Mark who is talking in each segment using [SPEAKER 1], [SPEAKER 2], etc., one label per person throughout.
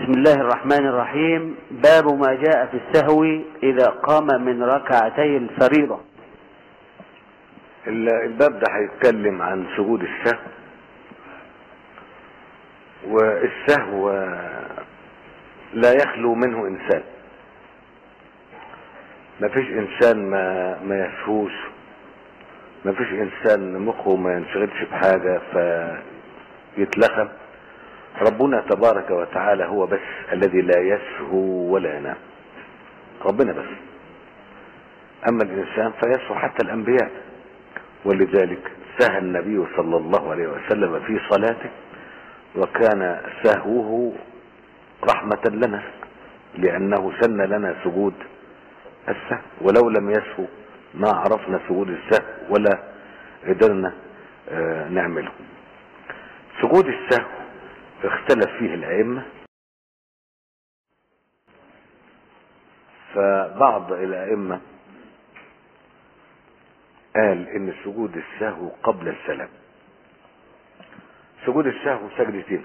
[SPEAKER 1] بسم الله الرحمن الرحيم باب ما جاء في السهو إذا قام من ركعتي الفريضة
[SPEAKER 2] ال- الباب ده هيتكلم عن سجود السهو والسهو لا يخلو منه انسان ما فيش انسان ما ما يسهوش ما فيش انسان مخه ما ينشغلش بحاجة فيتلخم ربنا تبارك وتعالى هو بس الذي لا يسهو ولا ينام ربنا بس اما الانسان فيسهو حتى الانبياء ولذلك سهى النبي صلى الله عليه وسلم في صلاته وكان سهوه رحمة لنا لأنه سن لنا سجود السهو ولو لم يسهو ما عرفنا سجود السهو ولا قدرنا آه، نعمله سجود السهو اختلف فيه الأئمة فبعض الأئمة قال ان سجود السهو قبل السلام سجود السهو سجدتين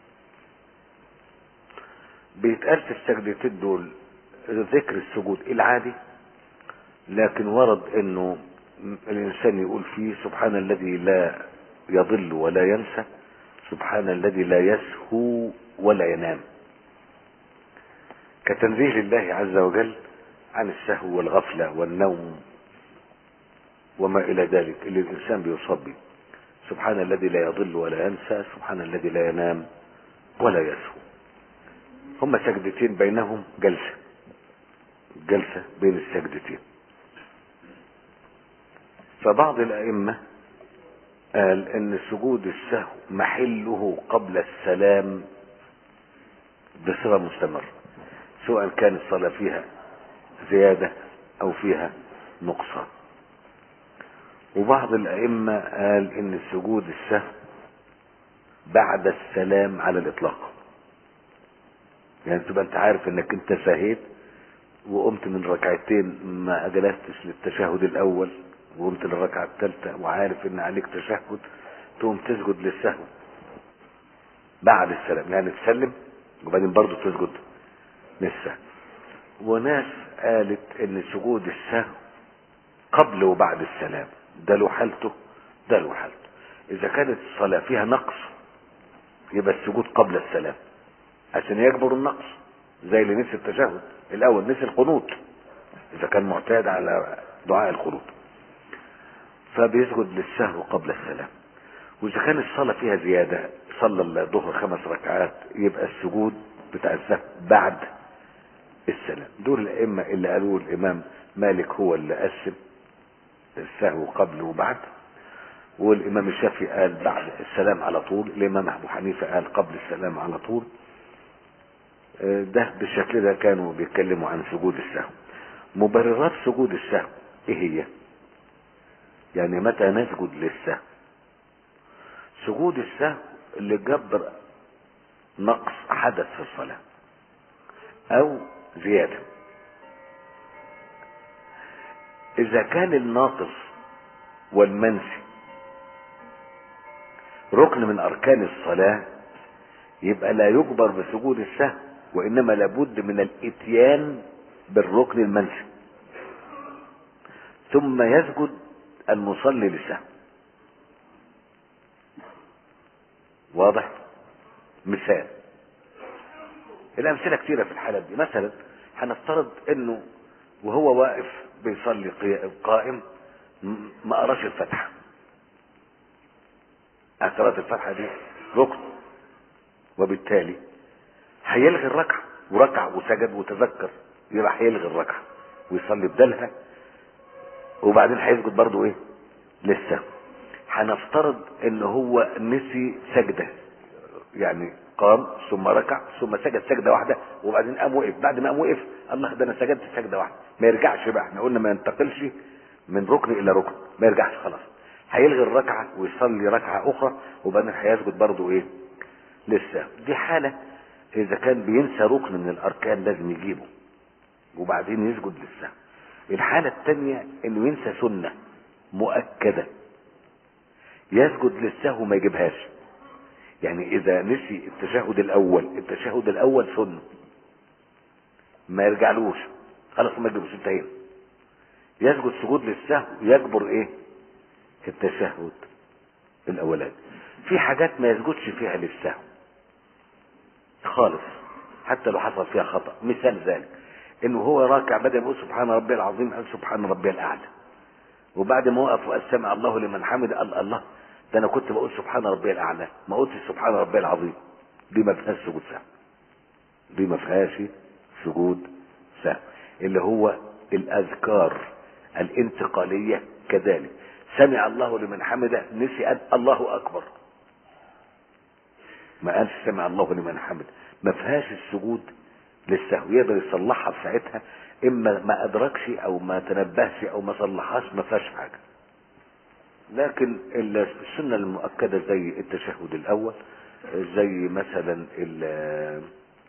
[SPEAKER 2] بيتقال في السجدتين دول ذكر السجود العادي لكن ورد انه الانسان يقول فيه سبحان الذي لا يضل ولا ينسى سبحان الذي لا يسهو ولا ينام كتنزيه لله عز وجل عن السهو والغفلة والنوم وما الى ذلك اللي الانسان بيصاب به سبحان الذي لا يضل ولا ينسى سبحان الذي لا ينام ولا يسهو هما سجدتين بينهم جلسة جلسة بين السجدتين فبعض الائمة قال ان سجود السهو محله قبل السلام بصفة مستمرة سواء كان الصلاة فيها زيادة او فيها نقصان وبعض الأئمة قال إن سجود السهو بعد السلام على الإطلاق يعني تبقى أنت عارف إنك أنت سهيت وقمت من ركعتين ما جلستش للتشهد الأول وقمت للركعة الثالثة وعارف إن عليك تشهد تقوم تسجد للسهو بعد السلام يعني تسلم وبعدين برضه تسجد للسهو وناس قالت إن سجود السهو قبل وبعد السلام ده له حالته ده له حالته اذا كانت الصلاة فيها نقص يبقى السجود قبل السلام عشان يجبر النقص زي اللي نسي التشهد الاول نسي القنوت اذا كان معتاد على دعاء القنوت فبيسجد للسهو قبل السلام واذا كان الصلاة فيها زيادة صلى الظهر خمس ركعات يبقى السجود بتاع السهو بعد السلام دول الائمة اللي قالوا الامام مالك هو اللي قسم السهو قبل وبعد والامام الشافعي قال بعد السلام على طول الامام ابو حنيفه قال قبل السلام على طول آه، ده بالشكل ده كانوا بيتكلموا عن سجود السهو مبررات سجود السهو ايه هي يعني متى نسجد للسهو سجود السهو اللي جبر نقص حدث في الصلاه او زياده اذا كان الناقص والمنسي ركن من اركان الصلاة يبقى لا يجبر بسجود السهو وانما لابد من الاتيان بالركن المنسي ثم يسجد المصلي للسهو واضح مثال الامثله كثيره في الحالات دي مثلا هنفترض انه وهو واقف بيصلي قي- قائم م- ما قراش الفاتحه قراءة الفاتحه دي ركن وبالتالي هيلغي الركعه وركع وسجد وتذكر يبقى هيلغي الركعه ويصلي بدلها وبعدين هيسجد برضه ايه لسه هنفترض ان هو نسي سجده يعني قام ثم ركع ثم سجد سجده واحده وبعدين قام وقف بعد ما قام وقف الله ده انا سجدت سجده واحده ما يرجعش بقى احنا قلنا ما ينتقلش من ركن الى ركن ما يرجعش خلاص هيلغي الركعه ويصلي ركعه اخرى وبعدين هيسجد برضه ايه لسه دي حاله اذا كان بينسى ركن من الاركان لازم يجيبه وبعدين يسجد للسهو الحاله الثانيه انه ينسى سنه مؤكده يسجد للسهو ما يجيبهاش يعني اذا نسي التشهد الاول التشهد الاول سنه ما يرجعلوش خلاص ما يجبرش انتهينا يسجد سجود للسهو يجبر ايه التشهد الاولاني في حاجات ما يسجدش فيها للسهو خالص حتى لو حصل فيها خطأ مثال ذلك انه هو راكع بدأ يقول سبحان ربي العظيم قال سبحان ربي الاعلى وبعد ما وقف وقال سمع الله لمن حمد قال الله ده انا كنت بقول سبحان ربي الاعلى ما قلتش سبحان ربي العظيم دي ما فيهاش سجود سهو دي ما فيهاش سجود سهو اللي هو الاذكار الانتقاليه كذلك سمع الله لمن حمده نسي قال الله اكبر ما قالش سمع الله لمن حمده ما فيهاش السجود للسهو يقدر يصلحها في ساعتها اما ما ادركش او ما تنبهش او ما صلحهاش ما فيهاش حاجه لكن السنه المؤكده زي التشهد الاول زي مثلا ال-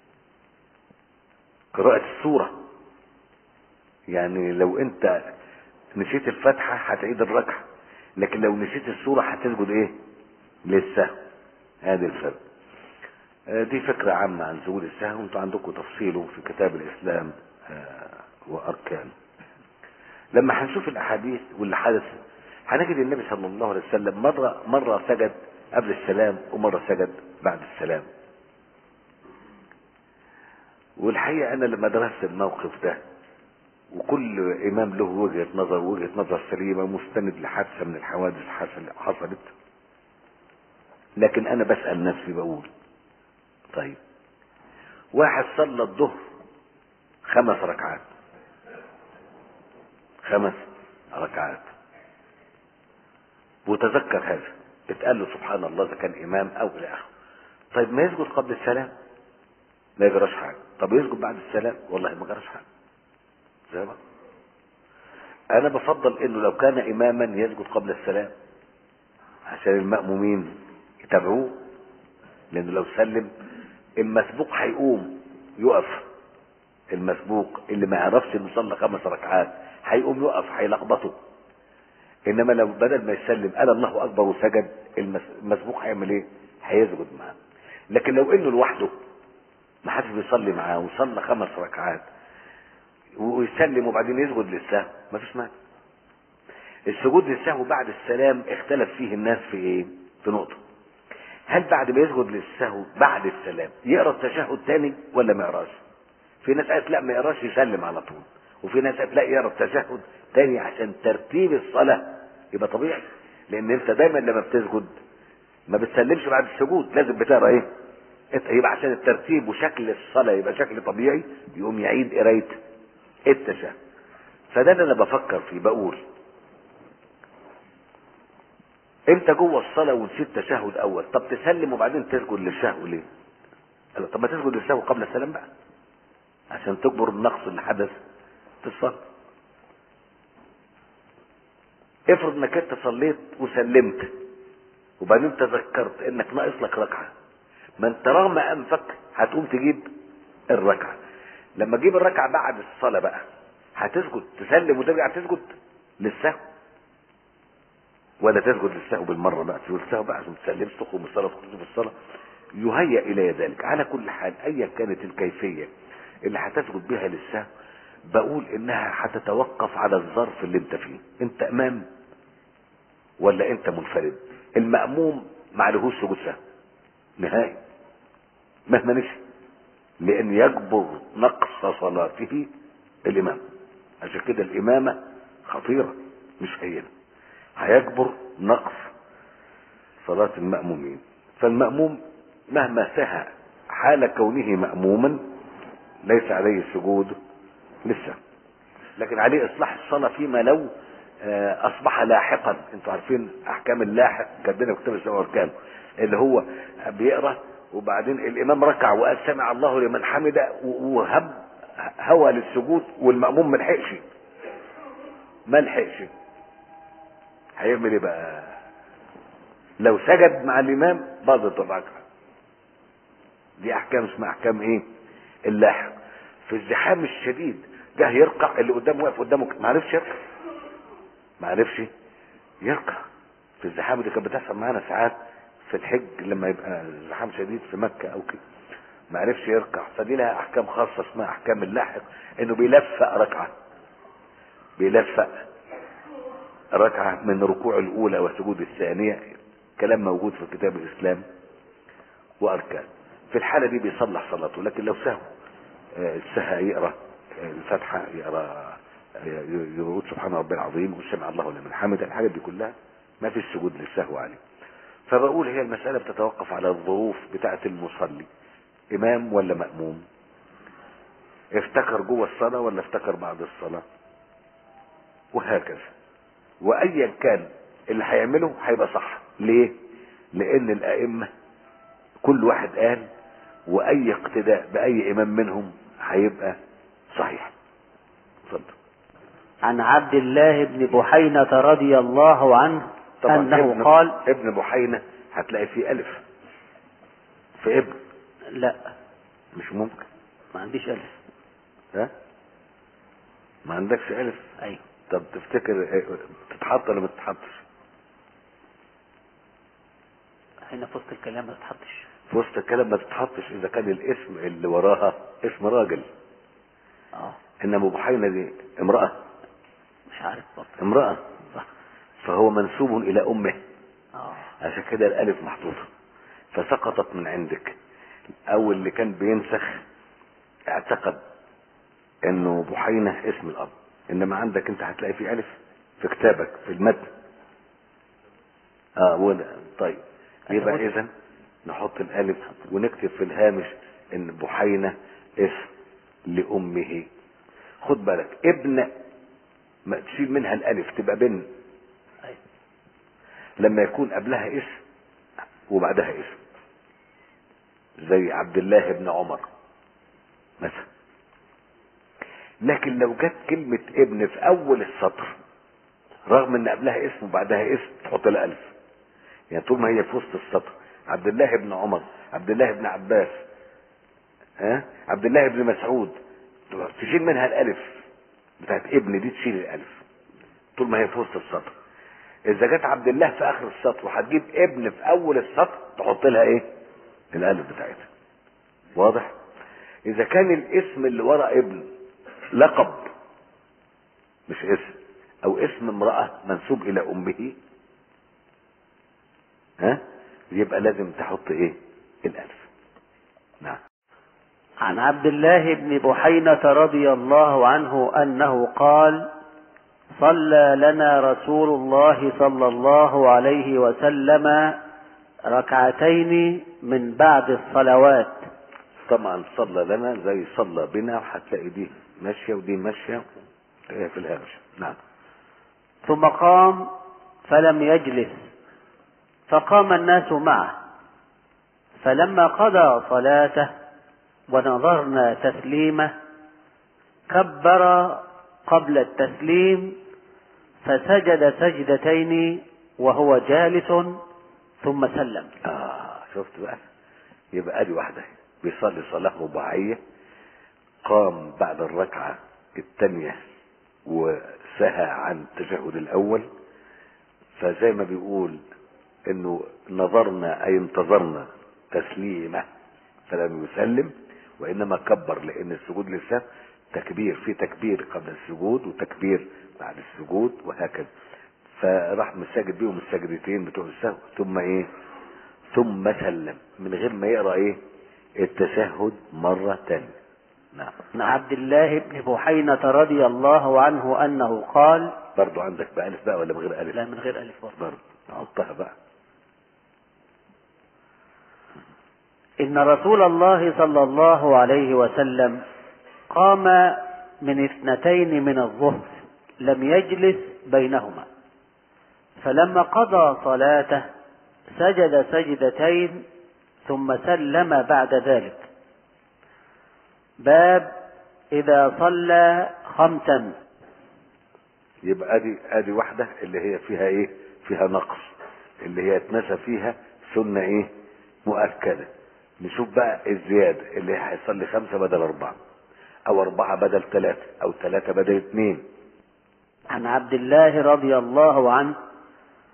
[SPEAKER 2] قراءه السوره يعني لو انت نسيت الفاتحه هتعيد الركعه لكن لو نسيت السوره هتسجد ايه للسهو هذه الفرق آه، دي فكرة عامة عن سجود السهو انتوا عندكم تفصيله في كتاب الإسلام آه، وأركانه لما هنشوف الأحاديث واللي حدث هنجد النبي صلى الله عليه وسلم مرة مرة سجد قبل السلام ومرة سجد بعد السلام والحقيقة أنا لما درست الموقف ده وكل إمام له وجهة نظر وجهة نظر سليمة مستند لحادثة من الحوادث حصل- حصلت لكن أنا بسأل نفسي بقول طيب واحد صلى الظهر خمس ركعات خمس ركعات وتذكر هذا اتقال له سبحان الله اذا كان امام او الى اخره طيب ما يسجد قبل السلام ما يجراش حاجه طب يسجد بعد السلام والله ما جراش حاجه زي ما انا بفضل انه لو كان اماما يسجد قبل السلام عشان المأمومين يتابعوه لانه لو سلم المسبوق هيقوم يقف المسبوق اللي ما يعرفش انه صلى خمس ركعات هيقوم يقف هيلخبطه انما لو بدل ما يسلم قال الله اكبر وسجد المس- المسبوق هيعمل ايه هيسجد معاه لكن لو انه لوحده ما حدش بيصلي معاه وصلى خمس ركعات ويسلم وبعدين يسجد للسهو ما فيش مانع السجود للسهو بعد السلام اختلف فيه الناس في ايه في نقطه هل بعد ما يسجد للسهو بعد السلام يقرا التشهد تاني ولا ما يقراش في ناس قالت لا ما يقراش يسلم على طول وفي ناس قالت لا يقرا التشهد تاني عشان ترتيب الصلاه يبقى طبيعي لان انت دايما لما بتسجد ما بتسلمش بعد السجود لازم بتقرا ايه إت- يبقى عشان الترتيب وشكل الصلاه يبقى شكل طبيعي يقوم يعيد قرايه التشهد فده اللي انا بفكر فيه بقول انت جوه الصلاه ونسيت تشهد اول طب تسلم وبعدين تسجد للسهو ليه قال له طب ما تسجد للسهو قبل السلام بقى عشان تجبر النقص اللي حدث في الصلاه افرض انك انت صليت وسلمت وبعدين تذكرت انك ناقص لك ركعه ما انت رغم انفك هتقوم تجيب الركعه لما تجيب الركعه بعد الصلاه بقى هتسجد تسلم وترجع تسجد للسهو ولا تسجد للسهو بالمره بقى تسجد للسهو بقى عشان تسلمش تخرج من الصلاه تخرج في الصلاه يهيأ الي ذلك على كل حال ايا كانت الكيفيه اللي هتسجد بها للسهو بقول انها هتتوقف على الظرف اللي انت فيه انت امام ولا انت منفرد المأموم ما عليهوش سجود سهو نهائي مهما نسي لان يجبر نقص صلاته الامام عشان كده الامامه خطيره مش هينه هيجبر نقص صلاة المأمومين فالمأموم مهما سهى حال كونه مأموما ليس عليه السجود لسه لكن عليه إصلاح الصلاة فيما لو آه، أصبح لاحقا انتوا عارفين أحكام اللاحق كاتبينها في كتاب السماء والكلام اللي هو بيقرأ وبعدين الإمام ركع وقال سمع الله لمن حمده و- وهب هوى للسجود والمأموم ما لحقش ما لحقش هيعمل ايه بقى لو سجد مع الامام باظت الركعه دي احكام اسمها احكام ايه اللاحق في الزحام الشديد ده يرقع اللي قدامه واقف قدامه ما عرفش يرقع ما عرفش يرقع في الزحام دي كانت بتحصل معانا ساعات في الحج لما يبقى زحام شديد في مكة او كده ما عرفش يركع فدي لها احكام خاصة اسمها احكام اللاحق انه بيلفق ركعة بيلفق ركعة من ركوع الاولى والسجود الثانية كلام موجود في كتاب الاسلام واركان في الحالة دي بيصلح صلاته لكن لو سهو آه، السهى يقرا آه، الفاتحة يقرا آه، يقول سبحان ربي العظيم وسمع الله لمن حمد الحاجات دي كلها ما فيش سجود للسهو عليه فبقول هي المسألة بتتوقف على الظروف بتاعة المصلي إمام ولا مأموم افتكر جوه الصلاة ولا افتكر بعد الصلاة وهكذا وأيا كان اللي هيعمله هيبقى صح ليه لأن الأئمة كل واحد قال وأي اقتداء بأي إمام منهم هيبقى صحيح اتفضل
[SPEAKER 1] عن عبد الله بن بحينة رضي الله عنه
[SPEAKER 2] طبعا
[SPEAKER 1] أنه
[SPEAKER 2] ابن
[SPEAKER 1] قال
[SPEAKER 2] ابن بحينة هتلاقي فيه ألف في ابن
[SPEAKER 1] لا
[SPEAKER 2] مش ممكن
[SPEAKER 1] ما عنديش ألف
[SPEAKER 2] ها ما عندكش ألف
[SPEAKER 1] أيوه
[SPEAKER 2] طب تفتكر إيه، تتحط ولا ما تتحطش
[SPEAKER 1] هنا في وسط الكلام ما تتحطش
[SPEAKER 2] في وسط الكلام ما تتحطش اذا كان الاسم اللي وراها اسم راجل
[SPEAKER 1] اه
[SPEAKER 2] انما بحينة دي امرأة
[SPEAKER 1] مش عارف برضه
[SPEAKER 2] امرأة
[SPEAKER 1] صح
[SPEAKER 2] فهو منسوب الى امه
[SPEAKER 1] اه
[SPEAKER 2] عشان كده الالف محطوطة فسقطت من عندك او اللي كان بينسخ اعتقد انه بحينة اسم الاب انما عندك انت هتلاقي في الف في كتابك في المتن اه ولا طيب يبقى
[SPEAKER 1] أيوة.
[SPEAKER 2] اذا نحط الالف ونكتب في الهامش ان بحينة اسم لامه خد بالك ابن ما تشيل منها الالف تبقى بن
[SPEAKER 1] أيوه
[SPEAKER 2] لما يكون قبلها اسم وبعدها اسم زي عبد الله بن عمر مثلا لكن لو جت كلمة ابن في أول السطر رغم إن قبلها اسم وبعدها اسم تحط لها ألف يعني طول ما هي في وسط السطر عبد الله بن عمر عبد الله بن عباس ها عبد الله بن مسعود تشيل منها الألف بتاعت ابن دي تشيل الألف طول ما هي في وسط السطر إذا جت عبد الله في آخر السطر وهتجيب ابن في أول السطر تحط لها إيه؟ الألف بتاعتها واضح؟ إذا كان الاسم اللي ورا ابن لقب مش اسم او اسم امرأة منسوب الى امه ها يبقى لازم تحط ايه الالف نعم
[SPEAKER 1] عن عبد الله بن بحينة رضي الله عنه أنه قال صلى لنا رسول الله صلى الله عليه وسلم ركعتين من بعد الصلوات
[SPEAKER 2] طبعا صلى لنا زي صلى بنا وهتلاقي دي ماشية ودي ماشية هي في الهامش نعم
[SPEAKER 1] ثم قام فلم يجلس فقام الناس معه فلما قضى صلاته ونظرنا تسليمه كبر قبل التسليم فسجد سجدتين وهو جالس ثم سلم
[SPEAKER 2] اه شفت بقى يبقى ادي واحدة بيصلي صلاة رباعية قام بعد الركعة الثانية وسهى عن التشهد الاول فزي ما بيقول انه نظرنا اي انتظرنا تسليمه فلم يسلم وانما كبر لان السجود للسهو تكبير في تكبير قبل السجود وتكبير بعد السجود وهكذا فراح مساجد بيهم السجدتين بتوع السهو ثم ايه ثم سلم من غير ما يقرا ايه التشهد مرة تانية نعم
[SPEAKER 1] عن عبد الله بن بحينة رضي الله عنه أنه قال
[SPEAKER 2] برضو عندك بألف بقى ولا من غير ألف
[SPEAKER 1] لا من غير ألف برضه
[SPEAKER 2] برضو نحطها بقى
[SPEAKER 1] إن رسول الله صلى الله عليه وسلم قام من اثنتين من الظهر لم يجلس بينهما فلما قضى صلاته سجد سجدتين ثم سلم بعد ذلك باب إذا صلى خمسا
[SPEAKER 2] يبقى ادي ادي واحده اللي هي فيها ايه فيها نقص اللي هي اتنسى فيها سنه ايه مؤكده نشوف بقى الزياده اللي هيصلي خمسه بدل اربعه او اربعه بدل ثلاثه او ثلاثه بدل اثنين
[SPEAKER 1] عن عبد الله رضي الله عنه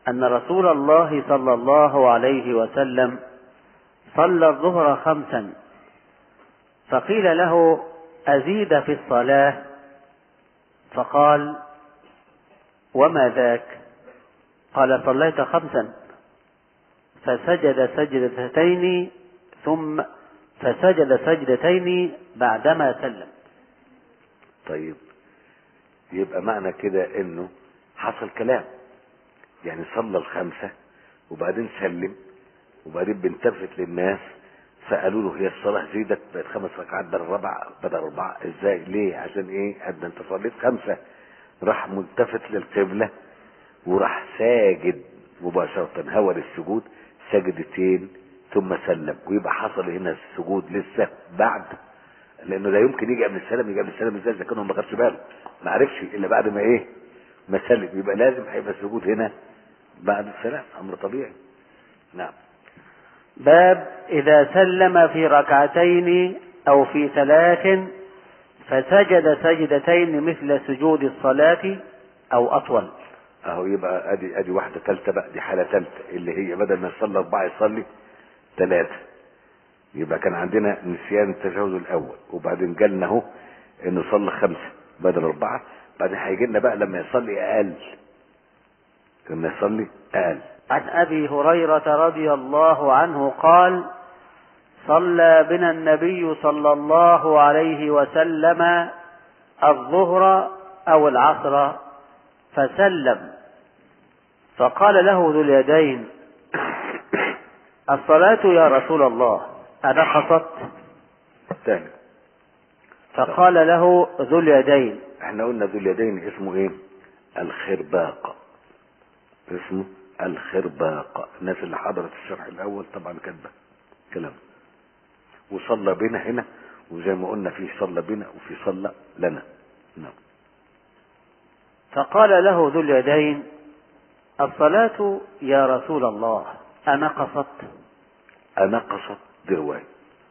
[SPEAKER 1] أن رسول الله صلى الله عليه وسلم صلى الظهر خمسا فقيل له أزيد في الصلاة فقال وما ذاك قال صليت خمسا فسجد سجدتين ثم فسجد سجدتين بعدما سلم
[SPEAKER 2] طيب يبقى معنى كده انه حصل كلام يعني صلى الخمسة وبعدين سلم وبعدين بنتفت للناس فقالوا له هي الصلاة زيدت بقت خمس ركعات بدل ربع بدل أربعة ازاي ليه عشان ايه قد انت صليت خمسة راح ملتفت للقبلة وراح ساجد مباشرة هوى للسجود سجدتين ثم سلم ويبقى حصل هنا السجود لسه بعد لانه لا يمكن يجي قبل السلام يجي قبل السلام ازاي اذا كان هو ما خدش باله ما عرفش الا بعد ما ايه ما سلم يبقى لازم هيبقى السجود هنا بعد السلام امر طبيعي نعم
[SPEAKER 1] باب إذا سلم في ركعتين أو في ثلاث فسجد سجدتين مثل سجود الصلاة أو أطول
[SPEAKER 2] اهو يبقى ادي ادي واحده ثالثه بقى دي حاله ثالثه اللي هي بدل ما يصلي اربعه يصلي ثلاثه يبقى كان عندنا نسيان التجاوز الاول وبعدين جالنا اهو انه صلى خمسه بدل اربعه بعدين هيجي لنا بقى لما يصلي اقل لما يصلي اقل
[SPEAKER 1] عن أبي هريرة رضي الله عنه قال صلى بنا النبي صلى الله عليه وسلم الظهر أو العصر فسلم فقال له ذو اليدين الصلاة يا رسول الله أنقصت
[SPEAKER 2] تاني
[SPEAKER 1] فقال له ذو اليدين
[SPEAKER 2] احنا قلنا ذو اليدين اسمه ايه الخرباق اسمه الخرباق الناس اللي حضرت الشرح الاول طبعا كاتبه كلام وصلى بنا هنا وزي ما قلنا في صلى بنا وفي صلى لنا نعم
[SPEAKER 1] فقال له ذو اليدين الصلاة يا رسول الله أنقصت
[SPEAKER 2] انقصت دي روايه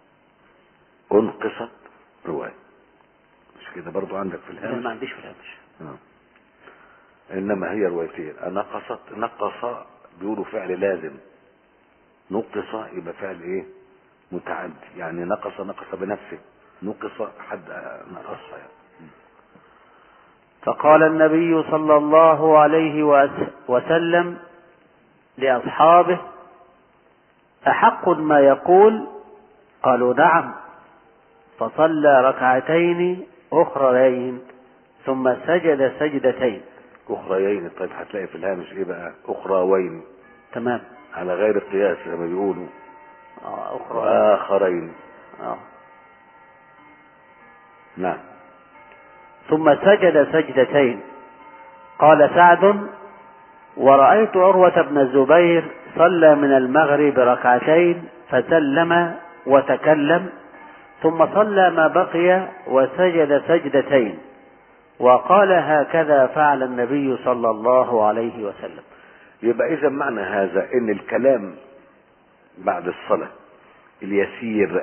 [SPEAKER 2] انقصت روايه مش كده برضو عندك في الهامش
[SPEAKER 1] ما عنديش في الهامش
[SPEAKER 2] آه. انما هي روايتين نقصت نقص بيقولوا فعل لازم نقص يبقى فعل ايه متعدي يعني نقص نقص بنفسه نقص حد نقص يعني
[SPEAKER 1] فقال النبي صلى الله عليه وس- وسلم لأصحابه أحق ما يقول قالوا نعم فصلى ركعتين أخريين ثم سجد سجدتين
[SPEAKER 2] اخريين طيب هتلاقي في الهامش ايه بقى اخراوين
[SPEAKER 1] تمام
[SPEAKER 2] على غير القياس زي ما بيقولوا
[SPEAKER 1] آه أخرى
[SPEAKER 2] واخرين
[SPEAKER 1] آه.
[SPEAKER 2] نعم
[SPEAKER 1] ثم سجد سجدتين قال سعد ورأيت عروة بن الزبير صلى من المغرب ركعتين فسلم وتكلم ثم صلى ما بقي وسجد سجدتين وقال هكذا فعل النبي صلى الله عليه وسلم
[SPEAKER 2] يبقى اذا معنى هذا ان الكلام بعد الصلاة اليسير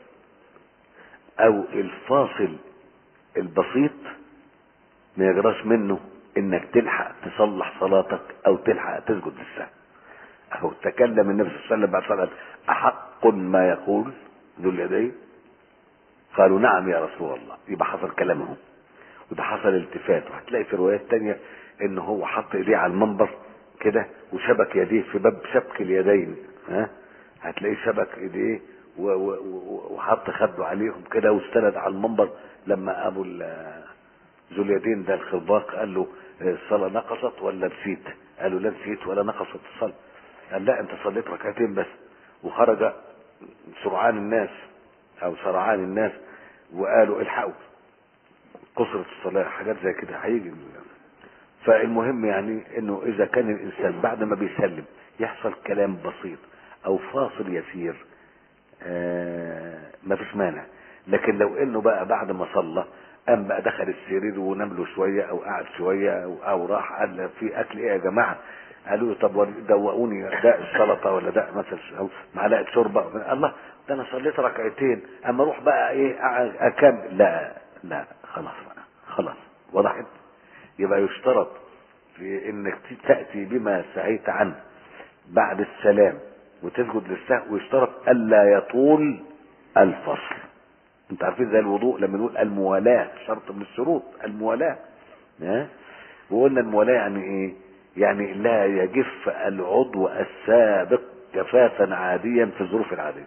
[SPEAKER 2] او الفاصل البسيط ما يجراش منه انك تلحق تصلح صلاتك او تلحق تسجد للسهو اهو تكلم النبي صلى الله عليه وسلم بعد صلاة احق ما يقول ذو اليدين قالوا نعم يا رسول الله يبقى حصل كلامهم وده حصل التفات وهتلاقي في روايات تانية ان هو حط ايديه على المنبر كده وشبك يديه في باب شبك اليدين ها هتلاقيه شبك ايديه و- و- و- وحط خده عليهم كده واستند على المنبر لما ابو ال- ذو اليدين ده الخرباق قال له الصلاه نقصت ولا نسيت؟ قال له لا نسيت ولا نقصت الصلاه قال لا انت صليت ركعتين بس وخرج سرعان الناس او سرعان الناس وقالوا الحقوا قصرت الصلاه حاجات زي كده هيجي فالمهم يعني انه اذا كان الانسان بعد ما بيسلم يحصل كلام بسيط او فاصل يسير آه ما فيش مانع لكن لو انه بقى بعد ما صلى قام بقى دخل السرير ونام له شويه او قعد شويه او, أو راح قال في اكل ايه يا جماعه قالوا له طب وري- دوقوني داء السلطه ولا داء مثلا او معلقه شوربه الله ده انا صليت ركعتين اما اروح بقى ايه أع- اكمل لا لا خلاص بقى خلاص وضحت يبقى يشترط في انك تأتي بما سعيت عنه بعد السلام وتسجد للسهو ويشترط الا يطول الفصل انت عارفين زي الوضوء لما نقول الموالاة شرط من الشروط الموالاة ها وقلنا الموالاة يعني ايه يعني لا يجف العضو السابق جفافا عاديا في الظروف العادية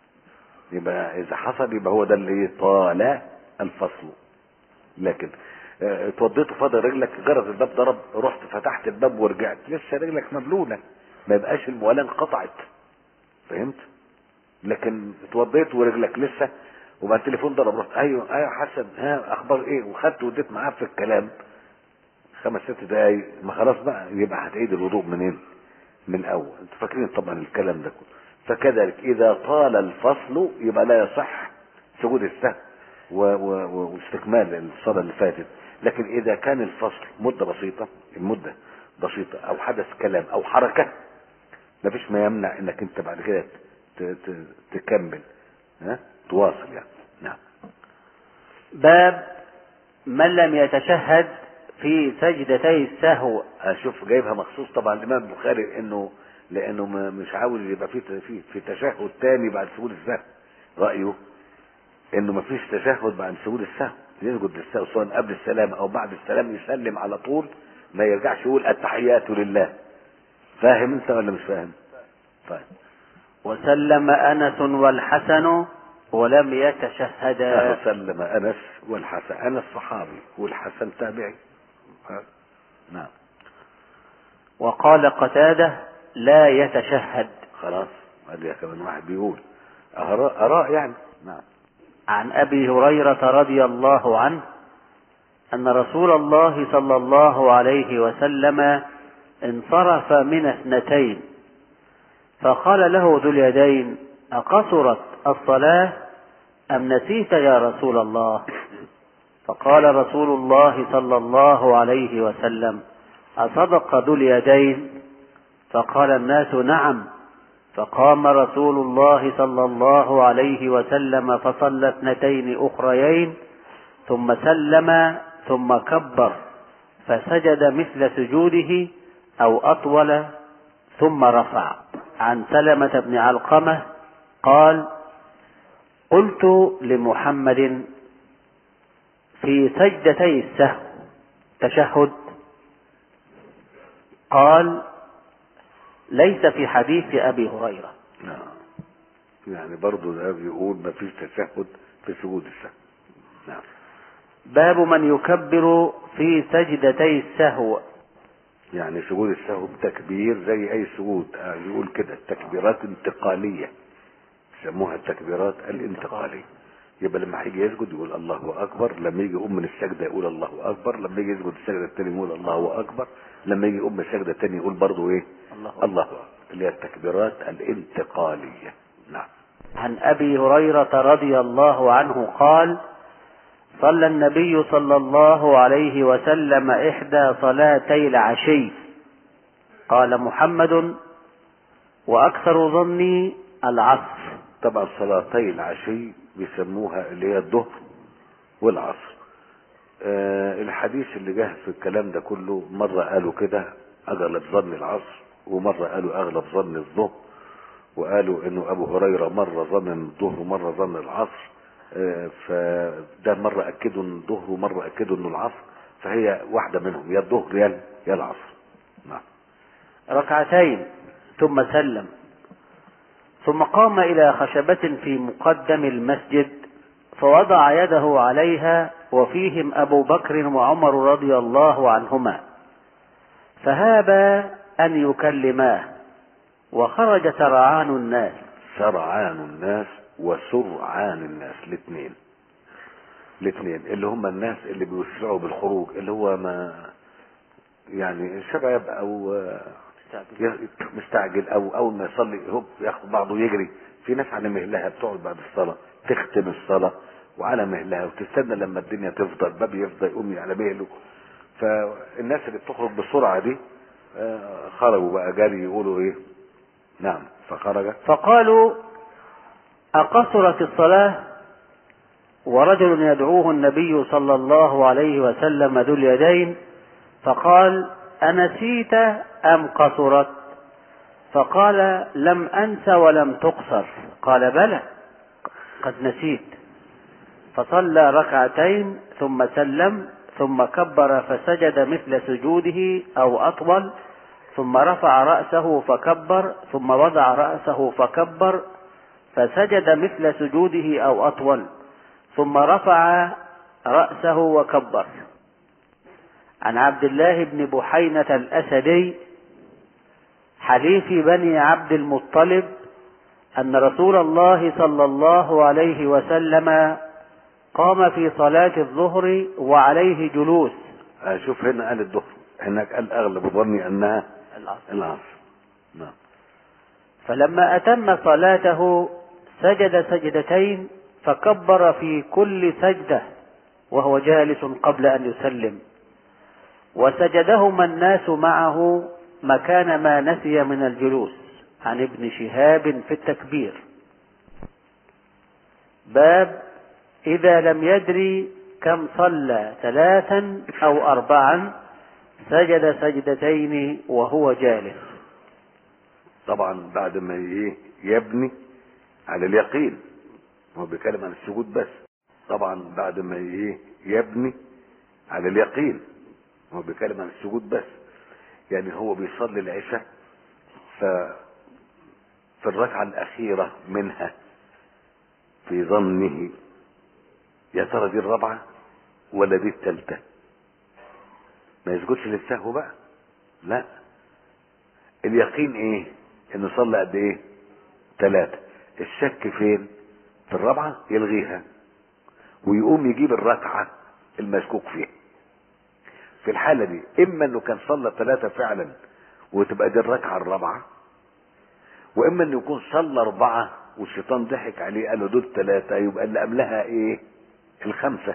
[SPEAKER 2] يبقى اذا حصل يبقى هو ده اللي طال الفصل لكن اه، اتوضيت وفاضل رجلك جرس الباب ضرب رحت فتحت الباب ورجعت لسه رجلك مبلوله ما يبقاش الموالاه انقطعت فهمت لكن اتوضيت ورجلك لسه وبعد التليفون ضرب رحت ايوه ايوه حسن ها اخبار ايه وخدت وديت معاه في الكلام خمس ست دقايق ما خلاص بقى يبقى هتعيد الوضوء منين من الاول انتوا فاكرين طبعا الكلام ده كله فكذلك اذا طال الفصل يبقى لا يصح سجود السهو و- و- و- واستكمال الصلاة اللي فاتت لكن اذا كان الفصل مدة بسيطة المدة بسيطة او حدث كلام او حركة مفيش ما يمنع انك انت بعد كده ت- ت- تكمل ها تواصل يعني نعم
[SPEAKER 1] باب من لم يتشهد في سجدتي السهو
[SPEAKER 2] اشوف جايبها مخصوص طبعا الامام البخاري انه لانه ما- مش عاوز يبقى في في في تشهد تاني بعد سجود السهو رايه انه ما فيش تشهد بعد سجود السهو يسجد للسهو سواء قبل السلام او بعد السلام يسلم على طول ما يرجعش يقول التحيات لله فاهم انت ولا مش فاهم طيب
[SPEAKER 1] وسلم أنس والحسن ولم
[SPEAKER 2] أهو
[SPEAKER 1] يتشهدا
[SPEAKER 2] سلم انس والحسن انس صحابي والحسن تابعي ها؟ نعم
[SPEAKER 1] وقال قتادة لا يتشهد
[SPEAKER 2] خلاص قال يا كمان واحد بيقول اراء اراء يعني نعم
[SPEAKER 1] عن أبي هريرة رضي الله عنه أن رسول الله صلى الله عليه وسلم انصرف من اثنتين فقال له ذو اليدين أقصرت الصلاة أم نسيت يا رسول الله فقال رسول الله صلى الله عليه وسلم أصدق ذو اليدين فقال الناس نعم فقام رسول الله صلى الله عليه وسلم فصلى اثنتين أخريين ثم سلم ثم كبر فسجد مثل سجوده أو أطول ثم رفع عن سلمة بن علقمة قال قلت لمحمد في سجدتي السهو تشهد قال ليس في حديث أبي هريرة
[SPEAKER 2] نعم يعني برضه ده بيقول ما فيش تشهد في سجود السهو نعم
[SPEAKER 1] باب من يكبر في سجدتي السهو
[SPEAKER 2] يعني سجود السهو بتكبير زي اي سجود آه، يقول كده التكبيرات انتقاليه يسموها التكبيرات الانتقاليه يبقى لما هيجي يسجد يقول الله اكبر لما يجي يقوم من السجده يقول الله اكبر لما يجي يسجد السجده الثانيه يقول الله اكبر لما يجي يقوم من السجده الثانيه يقول برضه ايه
[SPEAKER 1] الله أكبر.
[SPEAKER 2] الله اكبر اللي هي التكبيرات الانتقاليه نعم
[SPEAKER 1] عن أبي هريرة رضي الله عنه قال صلى النبي صلى الله عليه وسلم إحدى صلاتي العشي قال محمد وأكثر ظني العصر
[SPEAKER 2] طبعا صلاتي العشي بيسموها اللي هي الظهر والعصر آه الحديث اللي جه في الكلام ده كله مرة قالوا كده أغلب ظن العصر ومرة قالوا أغلب ظن الظهر وقالوا إنه أبو هريرة مرة ظن الظهر ومرة ظن العصر آه فده مرة أكدوا إنه الظهر ومرة أكدوا إنه العصر فهي واحدة منهم يا الظهر يا يا العصر نعم
[SPEAKER 1] ركعتين ثم سلم ثم قام إلى خشبة في مقدم المسجد فوضع يده عليها وفيهم أبو بكر وعمر رضي الله عنهما فهابا أن يكلماه وخرج سرعان الناس
[SPEAKER 2] سرعان الناس وسرعان الناس الاثنين الاثنين اللي هم الناس اللي بيسرعوا بالخروج اللي هو ما يعني شباب او ي- مستعجل او اول ما يصلي هوب ياخد بعضه يجري في ناس على مهلها بتقعد بعد الصلاه تختم الصلاه وعلى مهلها وتستنى لما الدنيا تفضى الباب يفضى يقوم على مهله فالناس اللي بتخرج بالسرعه دي آه، خرجوا بقى جري يقولوا ايه نعم فخرج
[SPEAKER 1] فقالوا أقصرت الصلاة ورجل يدعوه النبي صلى الله عليه وسلم ذو اليدين فقال أنسيت أم قصرت فقال لم أنس ولم تقصر قال بلى قد نسيت فصلى ركعتين ثم سلم ثم كبر فسجد مثل سجوده أو أطول ثم رفع رأسه فكبر ثم وضع رأسه فكبر فسجد مثل سجوده أو أطول ثم رفع رأسه وكبر عن عبد الله بن بحينة الأسدي حليف بني عبد المطلب أن رسول الله صلى الله عليه وسلم قام في صلاة الظهر وعليه جلوس
[SPEAKER 2] اشوف هنا قال الظهر هناك قال اغلب ظني انها
[SPEAKER 1] العصر
[SPEAKER 2] العصر نعم
[SPEAKER 1] فلما أتم صلاته سجد سجدتين فكبر في كل سجدة وهو جالس قبل أن يسلم وسجدهما الناس معه مكان ما نسي من الجلوس عن ابن شهاب في التكبير باب إذا لم يدري كم صلى ثلاثا أو أربعا سجد سجدتين وهو جالس
[SPEAKER 2] طبعا بعد ما ايه يبني على اليقين هو بيتكلم عن السجود بس طبعا بعد ما ايه يبني على اليقين هو بيتكلم عن السجود بس يعني هو بيصلي العشاء ف في الركعة الأخيرة منها في ظنه يا ترى دي الرابعة ولا دي التالتة ما يسجدش للسهو بقى لا اليقين ايه انه صلى قد ايه ثلاثة الشك فين في الرابعة يلغيها ويقوم يجيب الركعة المشكوك فيها في الحالة دي اما انه كان صلى ثلاثة فعلا وتبقى دي الركعة الرابعة واما انه يكون صلى اربعة والشيطان ضحك عليه قال له دول ثلاثة يبقى اللي قبلها ايه الخمسة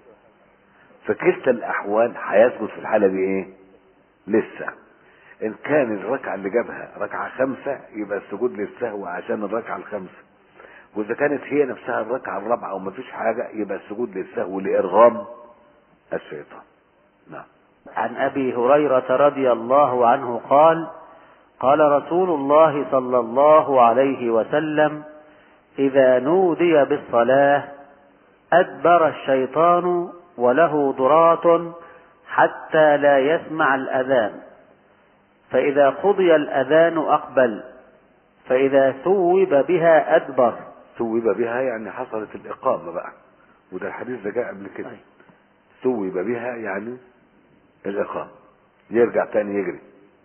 [SPEAKER 2] في كلتا الاحوال هيسجد في الحالة دي ايه لسه ان كان الركعة اللي جابها ركعة خمسة يبقى السجود للسهو عشان الركعة الخمسة واذا كانت هي نفسها الركعة الرابعة ومفيش حاجة يبقى السجود للسهو لارغام الشيطان نعم
[SPEAKER 1] عن ابي هريره رضي الله عنه قال قال رسول الله صلى الله عليه وسلم اذا نودي بالصلاه ادبر الشيطان وله ضرات حتى لا يسمع الاذان فاذا قضي الاذان اقبل فاذا ثوب بها ادبر
[SPEAKER 2] ثوب بها يعني حصلت الإقامة بقى وده الحديث ده جاء قبل كده
[SPEAKER 1] أي.
[SPEAKER 2] ثوب بها يعني الإقامة يرجع تاني يجري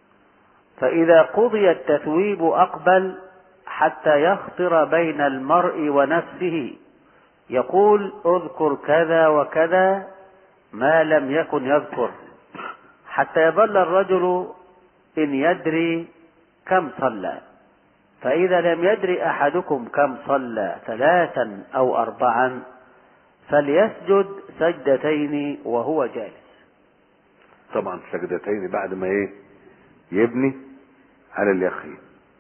[SPEAKER 1] فإذا قضي التثويب أقبل حتى يخطر بين المرء ونفسه يقول اذكر كذا وكذا ما لم يكن يذكر حتى يظل الرجل إن يدري كم صلى فإذا لم يدري أحدكم كم صلى ثلاثا أو أربعا فليسجد سجدتين وهو جالس
[SPEAKER 2] طبعا سجدتين بعد ما ايه يبني على اليقين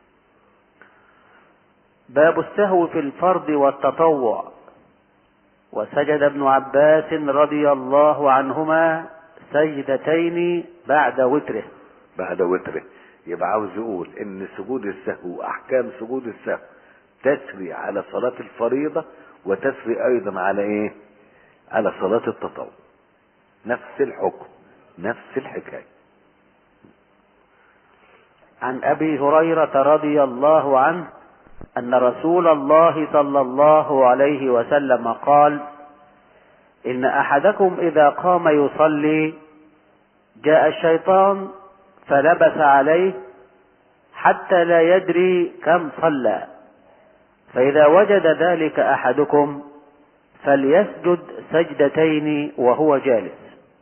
[SPEAKER 1] باب السهو في الفرض والتطوع وسجد ابن عباس رضي الله عنهما سجدتين بعد وتره
[SPEAKER 2] بعد وتره يبقى عاوز يقول ان سجود السهو واحكام سجود السهو تسري على صلاة الفريضة وتسري ايضا على ايه على صلاة التطوع نفس الحكم نفس الحكاية
[SPEAKER 1] عن ابي هريره رضي الله عنه ان رسول الله صلى الله عليه وسلم قال ان احدكم اذا قام يصلي جاء الشيطان فلبس عليه حتى لا يدري كم صلى فاذا وجد ذلك احدكم فليسجد سجدتين وهو جالس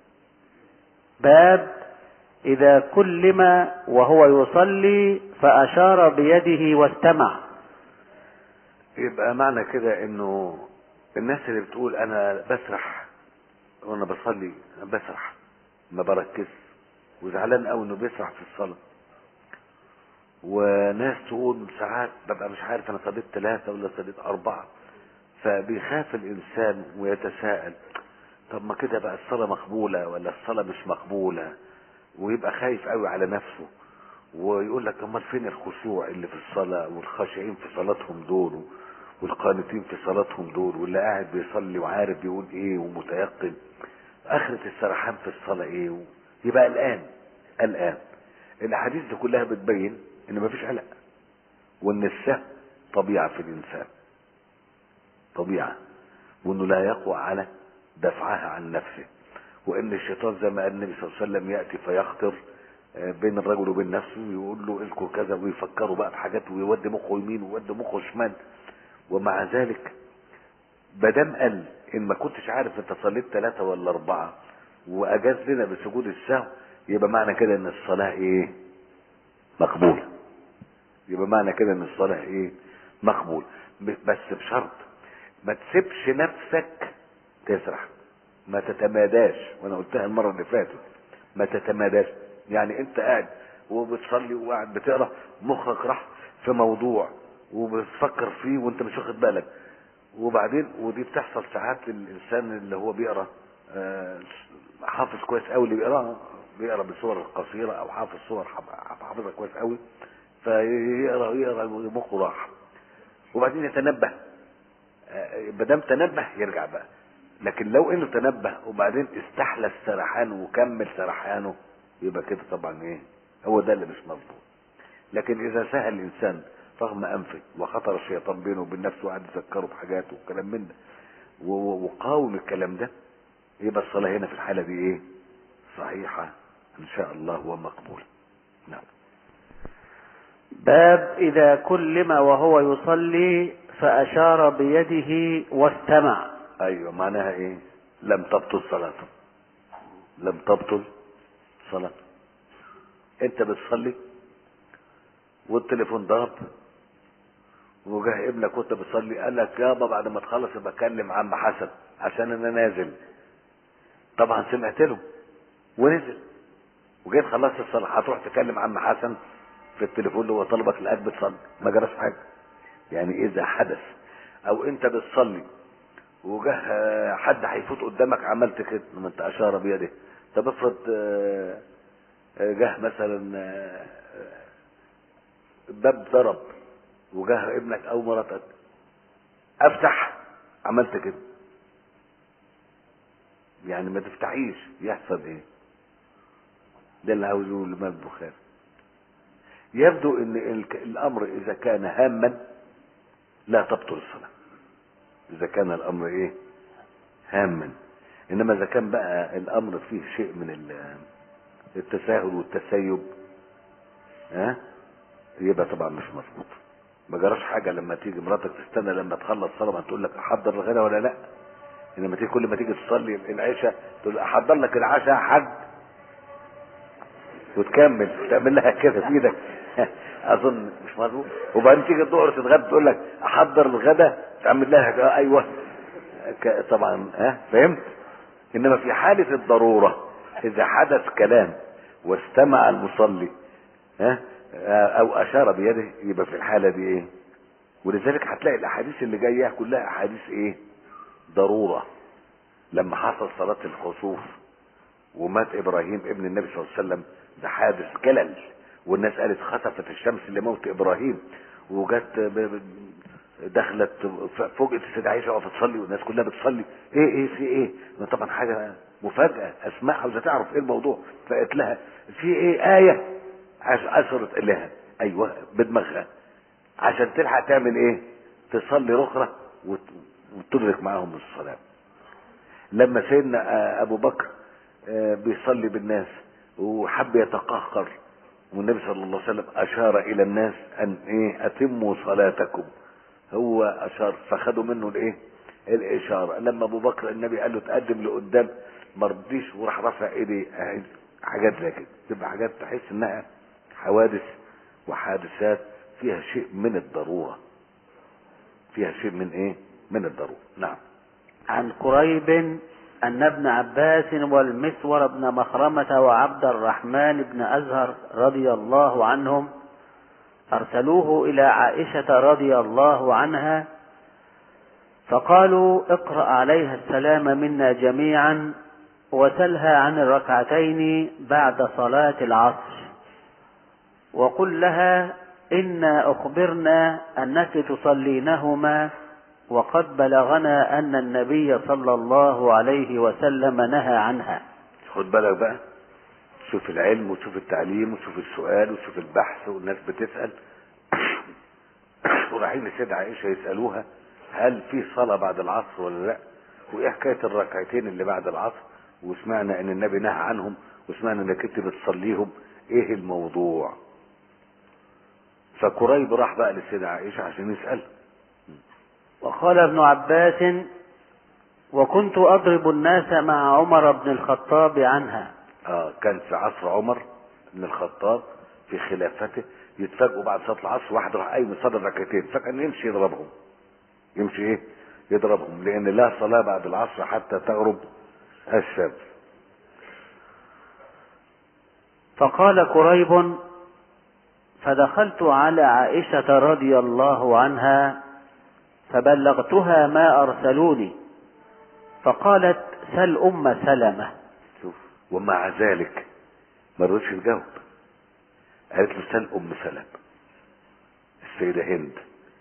[SPEAKER 1] باب إذا كلم وهو يصلي فأشار بيده واستمع
[SPEAKER 2] يبقى معنى كده انه الناس اللي بتقول انا بسرح وانا بصلي أنا بسرح ما بركز وزعلان قوي انه بيسرح في الصلاة وناس تقول ساعات ببقى مش عارف انا صليت ثلاثة ولا صليت اربعة فبيخاف الانسان ويتساءل طب ما كده بقى الصلاة مقبولة ولا الصلاة مش مقبولة ويبقى خايف قوي على نفسه ويقول لك امال فين الخشوع اللي في الصلاه والخاشعين في صلاتهم دول والقانتين في صلاتهم دول واللي قاعد بيصلي وعارف بيقول ايه ومتيقن اخرة السرحان في الصلاة ايه يبقى الان الان الاحاديث دي كلها بتبين ان مفيش قلق وان السهو طبيعة في الانسان طبيعة وانه لا يقوى على دفعها عن نفسه وان الشيطان زي ما قال النبي صلى الله عليه وسلم ياتي فيخطر بين الرجل وبين نفسه ويقول له اذكر كذا ويفكروا بقى بحاجات ويودي مخه يمين ويودي مخه شمال ومع ذلك بدام قال ان ما كنتش عارف انت صليت ثلاثة ولا اربعة واجاز لنا بسجود السهو يبقى معنى كده ان الصلاة ايه مقبولة يبقى معنى كده ان الصلاة ايه مقبول بس بشرط ما تسيبش نفسك تسرح ما تتماداش وانا قلتها المرة اللي فاتت ما تتماداش يعني انت قاعد وبتصلي وقاعد بتقرا مخك راح في موضوع وبتفكر فيه وانت مش واخد بالك وبعدين ودي بتحصل ساعات للانسان اللي هو بيقرا آه حافظ كويس قوي اللي بيقرا بيقرا بصور قصيره او حافظ صور حافظها كويس قوي فيقرا يقرا مخه راح وبعدين يتنبه ما دام تنبه يرجع بقى لكن لو انه تنبه وبعدين استحلى السرحان وكمل سرحانه يبقى كده طبعا ايه هو ده اللي مش مظبوط لكن اذا سهل الانسان رغم انفه وخطر الشيطان بينه وبين نفسه وقعد يفكره بحاجات وكلام من ده وقاوم الكلام ده يبقى الصلاة هنا في الحالة دي ايه صحيحة ان شاء الله ومقبولة نعم
[SPEAKER 1] باب إذا كلم وهو يصلي فأشار بيده واستمع
[SPEAKER 2] ايوه معناها ايه لم تبطل صلاته لم تبطل صلاة انت بتصلي والتليفون ضرب وجه ابنك وانت بتصلي قال لك يابا بعد ما تخلص يبقى كلم عم حسن عشان انا نازل طبعا سمعت له ونزل وجيت خلصت الصلاه هتروح تكلم عم حسن في التليفون اللي هو طلبك اللي قاعد بتصلي ما جراش حاجه يعني اذا حدث او انت بتصلي وجه حد هيفوت قدامك عملت كده ما انت اشار بيده طب افرض جه مثلا باب ضرب وجه ابنك او مراتك افتح عملت كده يعني ما تفتحيش يحصل ايه ده اللي عاوز يقوله الامام البخاري يبدو ان الامر اذا كان هاما لا تبطل الصلاه اذا كان الامر ايه هاما انما اذا كان بقى الامر فيه شيء من التساهل والتسيب ها يبقى طبعا مش مظبوط ما جراش حاجه لما تيجي مراتك تستنى لما تخلص صلاه ما تقول لك احضر الغدا ولا لا انما تيجي كل ما تيجي تصلي العشاء تقول احضر لك العشاء يا حاج وتكمل تعمل لها كده في ايدك اظن مش مظبوط وبعدين تيجي الظهر تتغدى تقول لك احضر الغدا تعمل لها ايوه طبعا ها فهمت انما في حاله الضروره اذا حدث كلام واستمع المصلي ها او اشار بيده يبقى في الحاله دي ايه ولذلك هتلاقي الاحاديث اللي جايه كلها احاديث ايه ضروره لما حصل صلاه الخسوف ومات ابراهيم ابن النبي صلى الله عليه وسلم ده حادث جلل والناس قالت خسفت الشمس لموت ابراهيم وجت دخلت فوجئت السيدة عائشة وقفت تصلي والناس كلها بتصلي ايه ايه في ايه طبعا حاجة مفاجأة اسماء عاوزة تعرف ايه الموضوع فقالت لها في ايه آية أشرت إليها أيوة بدماغها عشان تلحق تعمل إيه؟ تصلي رخرة وتدرك معاهم الصلاة. لما سيدنا أبو بكر بيصلي بالناس وحب يتقهقر والنبي صلى الله عليه وسلم أشار إلى الناس أن إيه أتموا صلاتكم. هو أشار فخدوا منه الإيه؟ الإشارة لما أبو بكر النبي قال له تقدم لقدام ما رضيش وراح رافع إيديه حاجات زي كده تبقى حاجات تحس إنها حوادث وحادثات فيها شيء من الضرورة فيها شيء من ايه من الضرورة نعم
[SPEAKER 1] عن قريب أن ابن عباس والمسور بن مخرمة وعبد الرحمن بن أزهر رضي الله عنهم أرسلوه إلى عائشة رضي الله عنها فقالوا اقرأ عليها السلام منا جميعا وسلها عن الركعتين بعد صلاة العصر وقل لها إنا أخبرنا أنك تصلينهما وقد بلغنا أن النبي صلى الله عليه وسلم نهى عنها
[SPEAKER 2] خد بالك بقى شوف العلم وشوف التعليم وشوف السؤال وشوف البحث والناس بتسأل ورايحين لسيدة عائشة يسألوها هل في صلاة بعد العصر ولا لا وايه حكاية الركعتين اللي بعد العصر وسمعنا ان النبي نهى عنهم وسمعنا انك انت بتصليهم ايه الموضوع فكريب راح بقى للسيدة عائشة عشان يسأل
[SPEAKER 1] وقال ابن عباس وكنت أضرب الناس مع عمر بن الخطاب عنها
[SPEAKER 2] اه كان في عصر عمر بن الخطاب في خلافته يتفاجئوا بعد صلاه العصر واحد راح قايم يصلي ركعتين فكان يمشي يضربهم يمشي ايه يضربهم لان لا صلاه بعد العصر حتى تغرب الشمس
[SPEAKER 1] فقال كريب فدخلت على عائشة رضي الله عنها فبلغتها ما أرسلوني فقالت سل أم سلمة
[SPEAKER 2] شوف ومع ذلك ما رضيتش تجاوب قالت له سل ام سلم السيده هند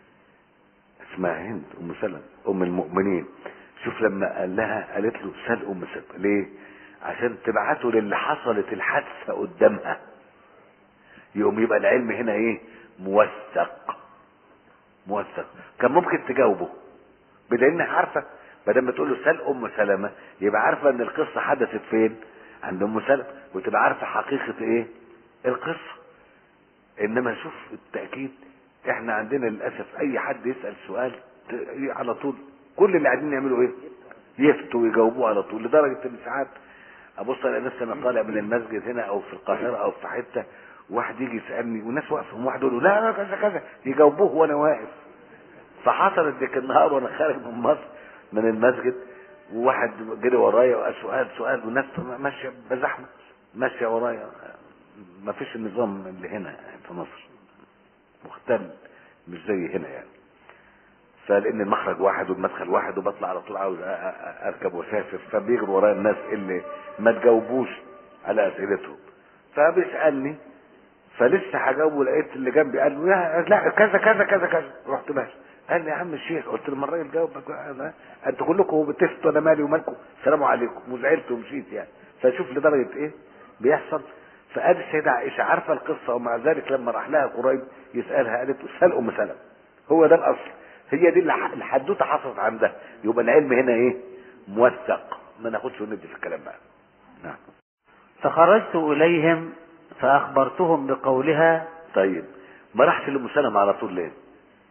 [SPEAKER 2] اسمها هند ام سلم ام المؤمنين شوف لما قال لها قالت له سل ام سلم ليه عشان تبعته للي حصلت الحادثه قدامها يقوم يبقى العلم هنا ايه موثق موثق كان ممكن تجاوبه بدليل انها عارفه ما دام بتقول له سل ام سلمه يبقى عارفه ان القصه حدثت فين عند ام سلمه وتبقى عارفه حقيقه ايه القصه انما شوف التاكيد احنا عندنا للاسف اي حد يسال سؤال ت- على طول كل اللي قاعدين يعملوا ايه يفتوا ويجاوبوه على طول لدرجه ان ساعات ابص الاقي نفسي انا طالع من المسجد هنا او في القاهره او في حته واحد يجي يسالني والناس واقفه وواحد يقول له لا لا كذا كذا يجاوبوه وانا واقف فحصلت ديك النهار وانا خارج من مصر من المسجد وواحد جري ورايا وقال سؤال سؤال والناس ماشيه بزحمه ماشيه ورايا ما فيش النظام اللي هنا في مصر مختل مش زي هنا يعني فلان المخرج واحد والمدخل واحد وبطلع على طول عاوز أ- أ- اركب واسافر فبيجروا ورايا الناس اللي ما تجاوبوش على اسئلتهم فبيسالني فلسه هجاوبه لقيت اللي جنبي قال له يا لا كذا كذا كذا كذا رحت ماشي قال لي يا عم الشيخ قلت له ما الراجل جاوبك أنا- انتوا كلكم بتفتوا انا مالي ومالكم السلام عليكم وزعلت ومشيت يعني فشوف لدرجه ايه بيحصل فقال السيدة عائشة عارفة القصة ومع ذلك لما راح لها قريب يسألها قالت له سأل أم سلمة هو ده الأصل هي دي اللي ح- الحدوتة حصلت عندها يبقى العلم هنا إيه موثق ما ناخدش وندي في الكلام بقى نعم
[SPEAKER 1] فخرجت إليهم فأخبرتهم بقولها
[SPEAKER 2] طيب ما راحش لأم سلمة على طول ليه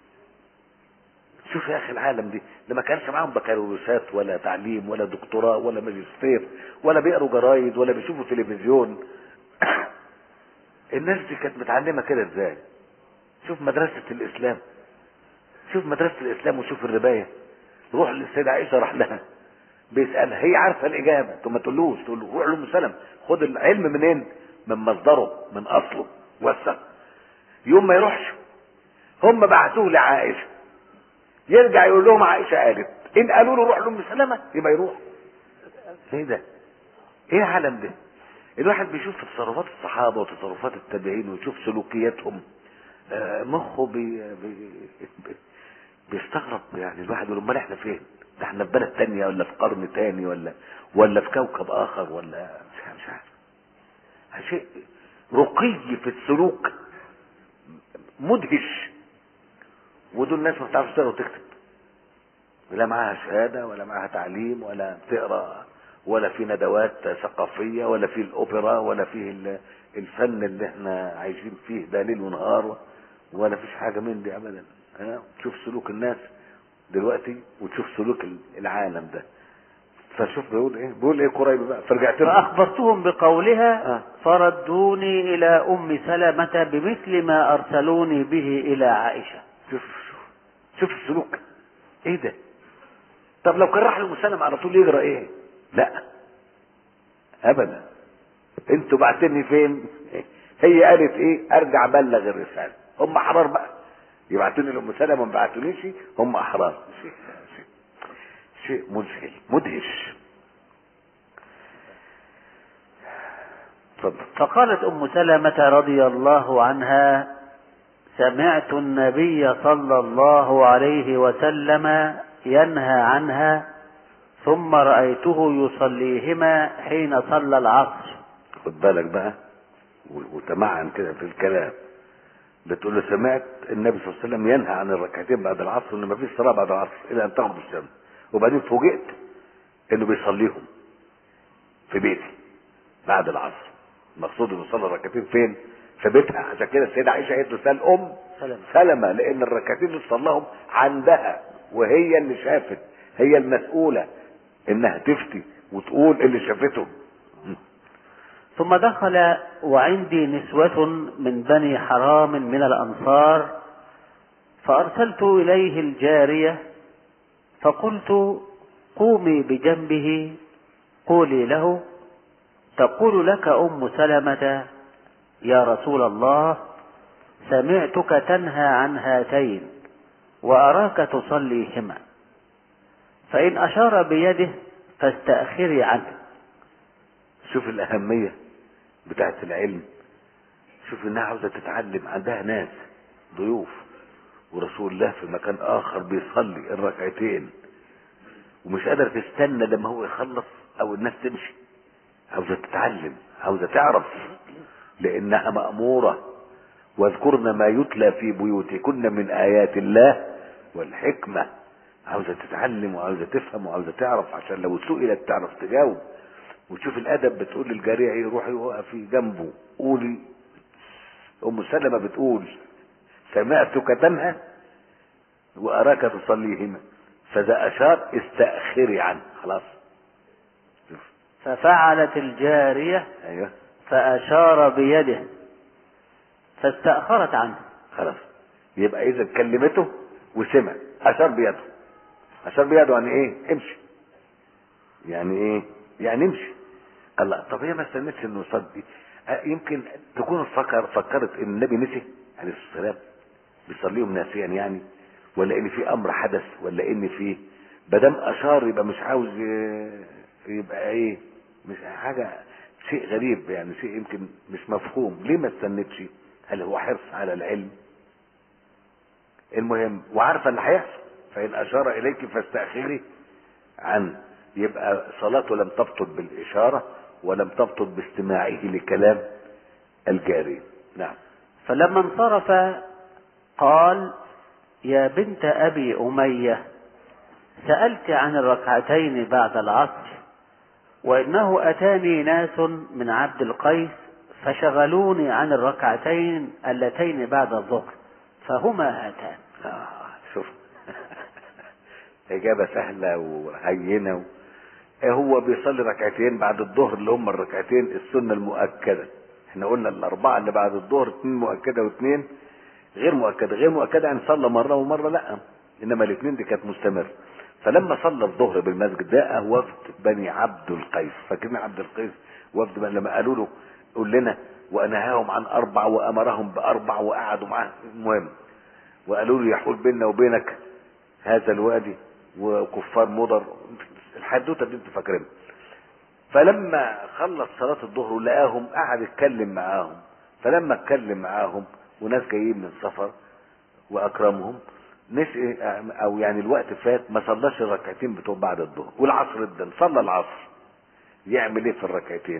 [SPEAKER 2] شوف يا اخي العالم دي ده ما كانش معاهم بكالوريوسات ولا تعليم ولا دكتوراه ولا ماجستير ولا بيقروا جرايد ولا بيشوفوا تلفزيون الناس دي كانت متعلمه كده ازاي شوف مدرسه الاسلام شوف مدرسه الاسلام وشوف الربايه روح للسيده عائشه راح لها بيسالها هي عارفه الاجابه ثم ما تقولوش تقول له روح لام سلم خد العلم منين من مصدره من اصله وثق يوم ما يروحش هم بعتوه لعائشه يرجع يقول لهم عائشه قالت ان قالوا له روح لام سلمه يبقى يروح ايه ده ايه العالم ده الواحد بيشوف تصرفات الصحابه وتصرفات التابعين ويشوف سلوكياتهم آه، مخه بي بي بي بيستغرب يعني الواحد يقول امال احنا فين؟ ده احنا في بلد تانية ولا في قرن تاني ولا ولا في كوكب اخر ولا مش عارف- مش عارف شيء رقي في السلوك مدهش ودول ناس ما بتعرفش تقرا وتكتب لا معاها شهاده ولا معاها تعليم ولا بتقرا ولا في ندوات ثقافيه ولا في الاوبرا ولا في ال- الفن اللي احنا عايشين فيه ده ليل ونهار ولا فيش حاجه من دي ابدا ها تشوف سلوك الناس دلوقتي وتشوف سلوك العالم ده فشوف بيقول ايه بيقول ايه قريب بقى فرجعت له
[SPEAKER 1] فأخبرتهم بقولها
[SPEAKER 2] آه.
[SPEAKER 1] فردوني إلى أم سلمة بمثل ما أرسلوني به إلى عائشة
[SPEAKER 2] شوف شوف شوف السلوك ايه ده طب لو كان راح للمسلم على طول يجرى ايه لا ابدا انتوا بعتني فين هي قالت ايه ارجع ابلغ الرساله هم احرار بقى يبعتوني لام سلمه ما بعتونيش هم احرار شيء شيء شيء مذهل مدهش اتفضل
[SPEAKER 1] فقالت ام سلمه رضي الله عنها سمعت النبي صلى الله عليه وسلم ينهى عنها ثم رايته يصليهما حين صلى العصر
[SPEAKER 2] خد بالك بقى و- وتمعن كده في الكلام بتقول له سمعت النبي صلى الله عليه وسلم ينهى عن الركعتين بعد العصر ان مفيش صلاه بعد العصر الى ان تغرب الشمس وبعدين فوجئت انه بيصليهم في بيتي بعد العصر المقصود انه صلى الركعتين فين في بيتها عشان كده السيده عائشه قالت له سال ام
[SPEAKER 1] سلمة.
[SPEAKER 2] سلمة لان الركعتين اللي صلاهم عندها وهي اللي شافت هي المسؤوله انها تفتي وتقول اللي شافته
[SPEAKER 1] ثم دخل وعندي نسوة من بني حرام من الأنصار فأرسلت إليه الجارية فقلت قومي بجنبه قولي له تقول لك أم سلمة يا رسول الله سمعتك تنهى عن هاتين وأراك تصليهما فإن أشار بيده فاستأخري عنه
[SPEAKER 2] شوف الأهمية بتاعت العلم شوف إنها عاوزة تتعلم عندها ناس ضيوف ورسول الله في مكان آخر بيصلي الركعتين ومش قادرة تستنى لما هو يخلص أو الناس تمشي عاوزة تتعلم عاوزة تعرف لأنها مأمورة واذكرن ما يتلى في بيوتكن من آيات الله والحكمة عاوزة تتعلم وعاوزة تفهم وعاوزة تعرف عشان لو سئلت تعرف تجاوب وتشوف الادب بتقول للجاريه ايه روحي وقفي جنبه قولي ام سلمه بتقول سمعتك تنهى واراك تصليهما فاذا اشار استاخري عنه خلاص شوف.
[SPEAKER 1] ففعلت الجارية
[SPEAKER 2] ايوه
[SPEAKER 1] فأشار بيده فاستأخرت عنه
[SPEAKER 2] خلاص يبقى اذا كلمته وسمع اشار بيده اشار بيده يعني ايه امشي يعني ايه يعني امشي الله طب هي ما استنتش انه يصلي آه، يمكن تكون فكر فكرت ان النبي نسي عليه الصلاه والسلام بيصليهم ناسيا يعني ولا ان في امر حدث ولا ان في بدم اشار يبقى مش عاوز ي- يبقى ايه مش حاجه شيء غريب يعني شيء يمكن مش مفهوم ليه ما استنتش هل هو حرص على العلم المهم وعارفه اللي هيحصل فان اشار اليك فاستاخري عنه يبقى صلاته لم تبطل بالاشاره ولم تبطل باستماعه لكلام الجاري نعم
[SPEAKER 1] فلما انصرف قال يا بنت أبي أمية سألت عن الركعتين بعد العصر وإنه أتاني ناس من عبد القيس فشغلوني عن الركعتين اللتين بعد الظهر فهما هاتان
[SPEAKER 2] آه شوف إجابة سهلة وهينة و... إيه هو بيصلي ركعتين بعد الظهر اللي هم الركعتين السنة المؤكدة احنا قلنا الأربعة اللي بعد الظهر اتنين مؤكدة واتنين غير مؤكدة غير مؤكدة يعني صلى مرة ومرة لا إنما الاتنين دي كانت مستمرة فلما صلى الظهر بالمسجد جاء وفد بني عبد القيس فاكرين عبد القيس وفد بني لما قالوا له قول لنا ونهاهم عن أربع وأمرهم بأربع وقعدوا معاه المهم وقالوا له يحول بيننا وبينك هذا الوادي وكفار مضر الحدوته دي انتوا فاكرينها فلما خلص صلاة الظهر ولقاهم قعد يتكلم معاهم فلما اتكلم معاهم وناس جايين من سفر واكرمهم نسي او يعني الوقت فات ما صلاش الركعتين بتوع بعد الظهر والعصر ادن صلى العصر يعمل ايه في الركعتين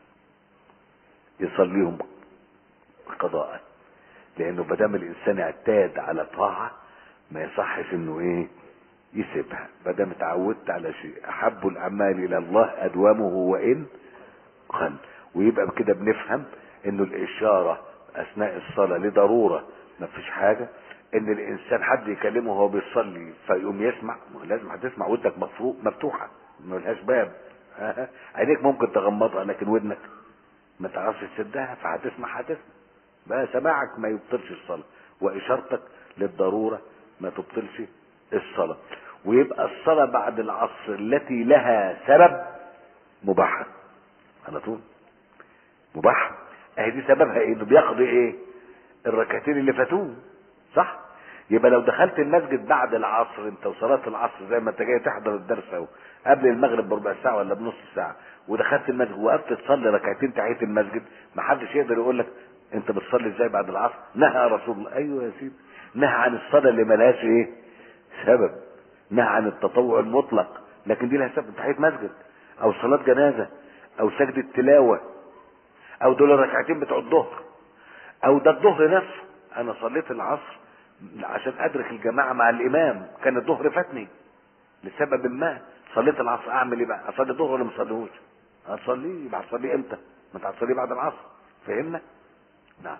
[SPEAKER 2] يصليهم قضاء لانه ما دام الانسان اعتاد على طاعه ما يصحش انه ايه يسيبها ما دام اتعودت على شيء احب الاعمال الى الله ادومه وان قل ويبقى كده بنفهم انه الاشاره اثناء الصلاه لضروره ما فيش حاجه ان الانسان حد يكلمه وهو بيصلي فيقوم يسمع ما هو لازم هتسمع ودنك مفروق مفتوحه ما لهاش باب عينيك ممكن تغمضها لكن ودنك ما تعرفش تسدها فهتسمع هتسمع بقى سماعك ما يبطلش الصلاه واشارتك للضروره ما تبطلش الصلاه ويبقى الصلاه بعد العصر التي لها سبب مباحه على طول مباحه اهي دي سببها ايه انه بيقضي ايه الركعتين اللي فاتوه صح يبقى لو دخلت المسجد بعد العصر انت وصلاه العصر زي ما انت جاي تحضر الدرس اهو قبل المغرب بربع ساعه ولا بنص ساعه ودخلت المسجد وقفت تصلي ركعتين تحيه المسجد ما حدش يقدر يقول لك انت بتصلي ازاي بعد العصر نهى رسول الله ايوه يا سيدي نهى عن الصلاه اللي ملهاش ايه سبب نهى عن التطوع المطلق لكن دي لها سبب تحيه مسجد او صلاه جنازه او سجده تلاوه او دول الركعتين بتوع الظهر او ده الظهر نفسه انا صليت العصر عشان ادرك الجماعه مع الامام كان الظهر فاتني لسبب ما صليت العصر اعمل ايه بقى اصلي الظهر ولا ما اصليهوش هتصليه يبقى هتصليه امتى ما انت هتصليه بعد العصر فهمنا نعم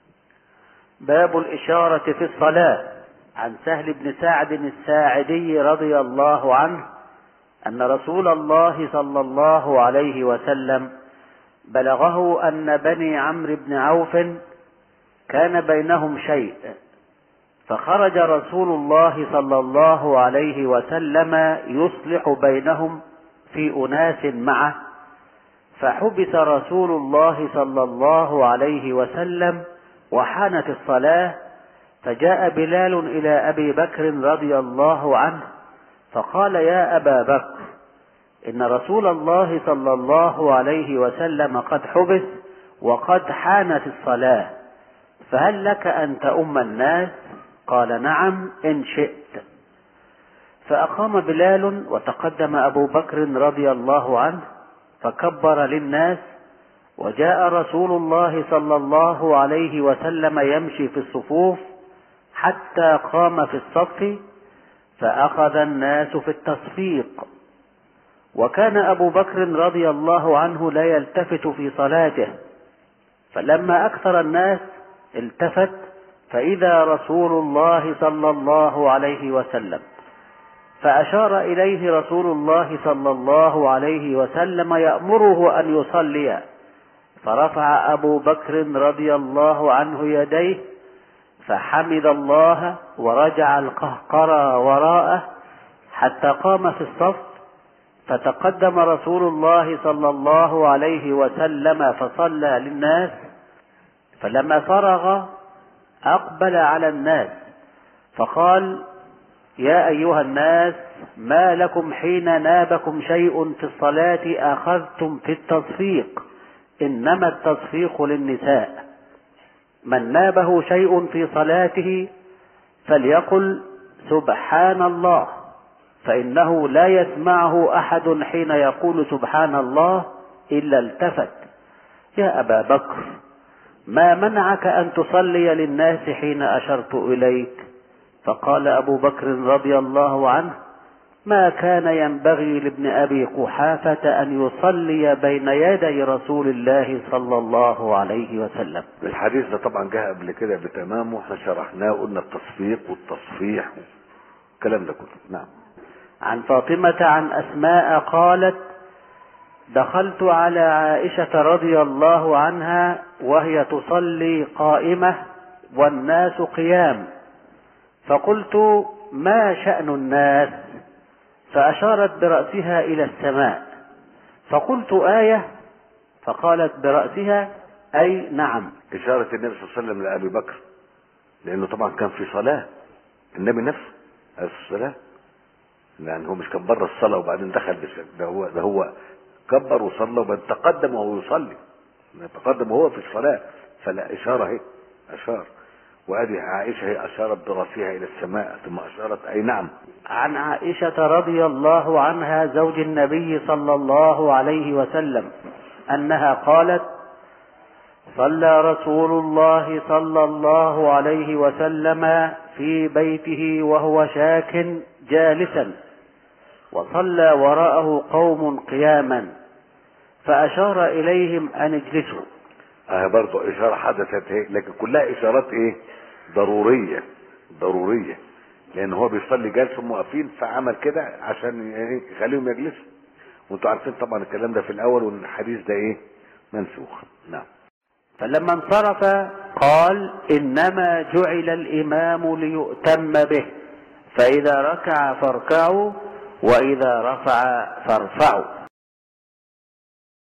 [SPEAKER 1] باب الإشارة في الصلاة عن سهل بن سعد الساعدي رضي الله عنه أن رسول الله صلى الله عليه وسلم بلغه أن بني عمرو بن عوف كان بينهم شيء فخرج رسول الله صلى الله عليه وسلم يصلح بينهم في أناس معه فحبس رسول الله صلى الله عليه وسلم وحانت الصلاة فجاء بلال إلى أبي بكر رضي الله عنه فقال يا أبا بكر إن رسول الله صلى الله عليه وسلم قد حبس وقد حانت الصلاة فهل لك أن تؤم الناس قال نعم إن شئت فأقام بلال وتقدم أبو بكر رضي الله عنه فكبر للناس وجاء رسول الله صلى الله عليه وسلم يمشي في الصفوف حتى قام في الصف فأخذ الناس في التصفيق وكان أبو بكر رضي الله عنه لا يلتفت في صلاته فلما أكثر الناس التفت فإذا رسول الله صلى الله عليه وسلم فأشار إليه رسول الله صلى الله عليه وسلم يأمره أن يصلي فرفع أبو بكر رضي الله عنه يديه فحمد الله ورجع القهقرى وراءه حتى قام في الصف فتقدم رسول الله صلى الله عليه وسلم فصلى للناس فلما فرغ أقبل على الناس فقال يا أيها الناس ما لكم حين نابكم شيء في الصلاة أخذتم في التصفيق إنما التصفيق للنساء من نابه شيء في صلاته فليقل سبحان الله فإنه لا يسمعه أحد حين يقول سبحان الله إلا التفت يا أبا بكر ما منعك أن تصلي للناس حين أشرت إليك فقال أبو بكر رضي الله عنه ما كان ينبغي لابن أبي قحافة أن يصلي بين يدي رسول الله صلى الله عليه وسلم
[SPEAKER 2] الحديث ده طبعا جاء قبل كده بتمامه احنا شرحناه قلنا التصفيق والتصفيح الكلام ده كله نعم
[SPEAKER 1] عن فاطمة عن أسماء قالت دخلت على عائشة رضي الله عنها وهي تصلي قائمة والناس قيام فقلت ما شأن الناس فأشارت برأسها إلى السماء فقلت آية فقالت برأسها أي نعم
[SPEAKER 2] إشارة النبي صلى الله عليه وسلم لأبي بكر لأنه طبعا كان في صلاة النبي نفسه عليه الصلاة لأن هو مش كان بره الصلاة وبعدين دخل بشكل ده هو ده هو كبر وصلى وبعدين تقدم وهو يصلي تقدم وهو في الصلاة فلا إشارة هي أشار وأدي عائشة هي أشارت برأسها إلى السماء ثم أشارت أي نعم
[SPEAKER 1] عن عائشة رضي الله عنها زوج النبي صلى الله عليه وسلم أنها قالت صلى رسول الله صلى الله عليه وسلم في بيته وهو شاك جالسا وصلى وراءه قوم قياما فأشار إليهم أن اجلسوا
[SPEAKER 2] اه برضه إشارة حدثت هي لكن كلها إشارات إيه ضرورية ضرورية لأن هو بيصلي جالس هم واقفين فعمل كده عشان إيه يخليهم يجلسوا وانتوا عارفين طبعا الكلام ده في الأول والحديث ده إيه منسوخ نعم
[SPEAKER 1] فلما انصرف قال إنما جعل الإمام ليؤتم به فإذا ركع فاركعوا وإذا رفع فارفعوا